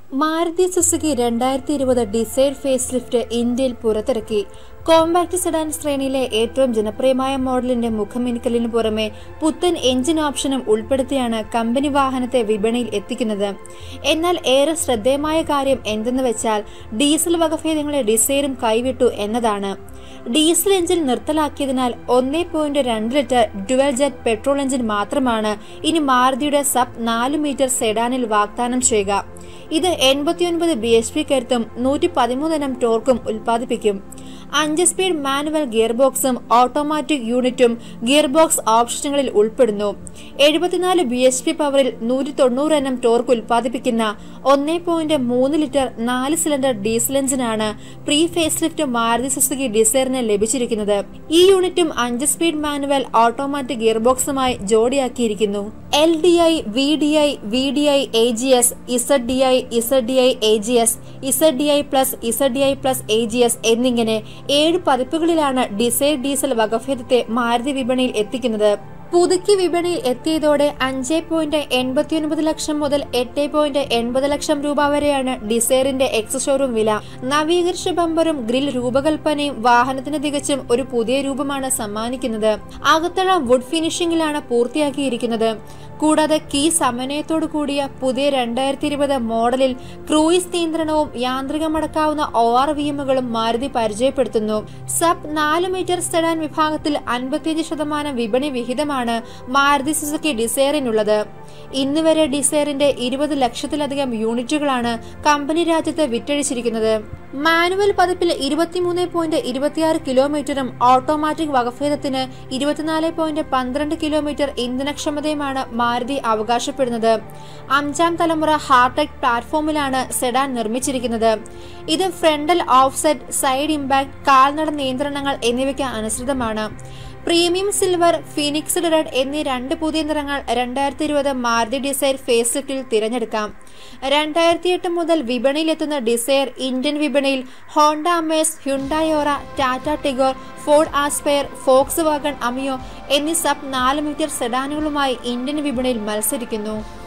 Maruti Suzuki രണ്ടായിരത്തി ഇരുപത് Desire face lift ഇന്ത്യയിൽ പുറത്തിറക്കി കോമ്പാക്ട് സെഡാൻ ശ്രേണിയിലെ ഏറ്റവും ജനപ്രിയമായ മോഡലിന്റെ മുഖമിനുക്കലിന് പുറമെ പുത്തൻ എഞ്ചിൻ ഓപ്ഷനും ഉൾപ്പെടുത്തിയാണ് കമ്പനി വാഹനത്തെ വിപണിയിൽ എത്തിക്കുന്നത് എന്നാൽ ഏറെ ശ്രദ്ധേയമായ കാര്യം എന്തെന്ന് വെച്ചാൽ ഡീസൽ വകഭേദങ്ങളെ ഡിസൈറും കൈവിട്ടു എന്നതാണ് ഡീസൽ എഞ്ചിൻ നിർത്തലാക്കിയതിനാൽ ഒന്നേ പോയിന്റ് രണ്ട് litre dual jet petrol engine മാത്രമാണ് ഇനി മാരുതിയുടെ സബ് നാല് മീറ്റർ സെഡാനിൽ വാഗ്ദാനം ചെയ്യുക ഇത് എൺപത്തിയൊൻപത് ബി എച്ച് പി കരുത്തും നൂറ്റി പതിമൂന്ന് എണ്ണം ടോർക്കും ഉൽപ്പാദിപ്പിക്കും അഞ്ച് സ്പീഡ് മാനുവൽ ഗിയർ ബോക്സും ഓട്ടോമാറ്റിക് യൂണിറ്റും ഗിയർ ബോക്സ് ഓപ്ഷനുകളിൽ ഉൾപ്പെടുന്നു എഴുപത്തിനാല് ബി എച്ച് പി പവറിൽ നൂറ്റി തൊണ്ണൂറ് എണ്ണം ടോർക്ക് ഉൽപ്പാദിപ്പിക്കുന്ന ഒന്നേ പോയിന്റ് മൂന്ന് ലിറ്റർ നാല് സിലിണ്ടർ ഡീസൽ എഞ്ചിനാണ് pre facelift Maruti Suzuki ഡിസൈറിന് ലഭിച്ചിരിക്കുന്നത് ഈ യൂണിറ്റും അഞ്ച് സ്പീഡ് മാനുവൽ ഓട്ടോമാറ്റിക് ഗിയർ ബോക്സുമായി ജോഡിയാക്കിയിരിക്കുന്നു L D I V D I V D I A G S Z D I Z D I A G S Z D I plus Z D I plus A G S എന്നിങ്ങനെ ഏഴ് പതിപ്പുകളിലാണ് Dzire diesel വകഭേദത്തെ മാരുതി വിപണിയിൽ എത്തിക്കുന്നത് പുതുക്കി വിപണിയിൽ എത്തിയതോടെ അഞ്ച് പോയിന്റ് എൺപത്തിയൊൻപത് ലക്ഷം മുതൽ എട്ട് പോയിന്റ് എൺപത് ലക്ഷം രൂപ വരെയാണ് ഡിസൈറിന്റെ എക്സ് ഷോറൂം വില നവീകരിച്ച ബമ്പറും ഗ്രിൽ രൂപകൽപ്പനയും വാഹനത്തിന് തികച്ചും ഒരു പുതിയ രൂപമാണ് സമ്മാനിക്കുന്നത് അകത്തള വുഡ് ഫിനിഷിംഗിലാണ് പൂർത്തിയാക്കിയിരിക്കുന്നത് കൂടാതെ കീ സമന്വയത്തോടു കൂടിയ പുതിയ രണ്ടായിരത്തി ഇരുപത് മോഡലിൽ ക്രൂയിസ് നിയന്ത്രണവും യാന്ത്രികമടക്കാവുന്ന ഒ ആർ വി എമ്മുകളും മാരുതി പരിചയപ്പെടുത്തുന്നു സബ് നാല് മീറ്റർ സെഡാൻ വിഭാഗത്തിൽ അൻപത്തിയഞ്ച് ശതമാനം വിപണി വിഹിതമാണ് മാരുതി സുസുക്കി ഡിസൈറിനുള്ളത് ഇന്ന് വരെ ഡിസൈറിന്റെ ഇരുപത് ലക്ഷത്തിലധികം യൂണിറ്റുകളാണ് കമ്പനി രാജ്യത്ത് വിറ്റഴിച്ചിരിക്കുന്നത് മാനുവൽ പതിപ്പിൽ ഇരുപത്തിമൂന്ന് പോയിന്റ് ഇരുപത്തിയാറ് കിലോമീറ്ററും ഓട്ടോമാറ്റിക് വകഭേദത്തിന് ഇരുപത്തിനാല് പോയിന്റ് പന്ത്രണ്ട് കിലോമീറ്റർ ഇന്ധനക്ഷമതയുമാണ് മാരുതി അവകാശപ്പെടുന്നത് അഞ്ചാം തലമുറ ഹാർടെക് പ്ലാറ്റ്ഫോമിലാണ് സെഡാൻ നിർമ്മിച്ചിരിക്കുന്നത് ഇത് ഫ്രണ്ടൽ ഓഫ്സെറ്റ് സൈഡ് ഇമ്പാക്ട് കാൽനട നിയന്ത്രണങ്ങൾ എന്നിവയ്ക്ക് അനുസൃതമാണ് പ്രീമിയം സിൽവർ ഫിനിക്സ്ഡ് റെഡ് എന്നീ രണ്ട് പുതിയ നിറങ്ങൾ രണ്ടായിരത്തി ഇരുപത് മാരുതി ഡിസൈർ ഫേസ് ലിഫ്റ്റിൽ തിരഞ്ഞെടുക്കാം രണ്ടായിരത്തി എട്ട് മുതൽ വിപണിയിലെത്തുന്ന ഡിസൈർ ഇന്ത്യൻ വിപണിയിൽ Honda Amaze Hyundai Aura Tata Tigor Ford Aspire Volkswagen Ameo എന്നീ സബ് നാല് മീറ്റർ സെഡാനുകളുമായി ഇന്ത്യൻ വിപണിയിൽ മത്സരിക്കുന്നു